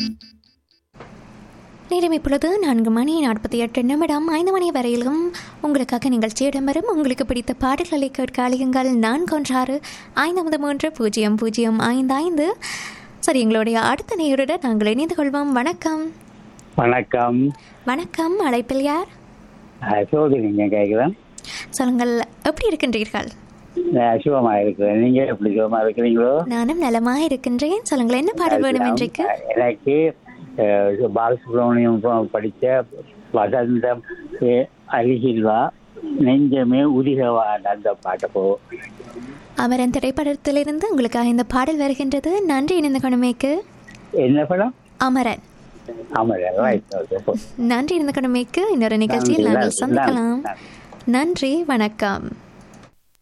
நேரம் இப்பொழுது நான்கு மணி நாற்பத்தி எட்டு நிமிடம் ஐந்து மணி வரையிலும் உங்களுக்காக நிகழ்ச்சி இடம்பெறும் உங்களுக்கு பிடித்த பாடல்களை கேட்க அழையுங்கள் நான்கு ஒன்றாறு ஐந்து ஐந்து மூன்று பூஜ்ஜியம் பூஜ்ஜியம் ஐந்து ஐந்து சரி எங்களுடைய அடுத்த நேருடன் நாங்கள் இணைந்து கொள்வோம் வணக்கம் வணக்கம் வணக்கம் அழைப்பில் யார் சோதரிங்க கேட்குறேன் சொல்லுங்கள் எப்படி இருக்கின்றீர்கள் சுகமா இருக்கிறேன் நீங்க எப்படி சுகமா இருக்கிறீங்களோ நானும் நலமாக இருக்கின்றேன் சொல்லுங்கள் என்ன பாடல் வேணும் இன்றைக்கு எனக்கு அஹ், பாலசுப்ரமணியம் ப- படிச்ச வசந்தம் எ- அருகில்வா நெஞ்சமே உதிகவா அந்த பாட்டை போ அமரன் திரைப்படத்திலிருந்து உங்களுக்காக இந்த பாடல் வருகின்றது நன்றி இணைந்த கணமைக்கு என்ன படம் அமரன் ஆமாம் ரைட் ஓகே போ நன்றி இணைந்த கணமைக்கு இன்னொரு நிகழ்ச்சியில் நன்றி, நாங்கள் நன்றி, சந்திக்கலாம் நன்றி. நன்றி வணக்கம்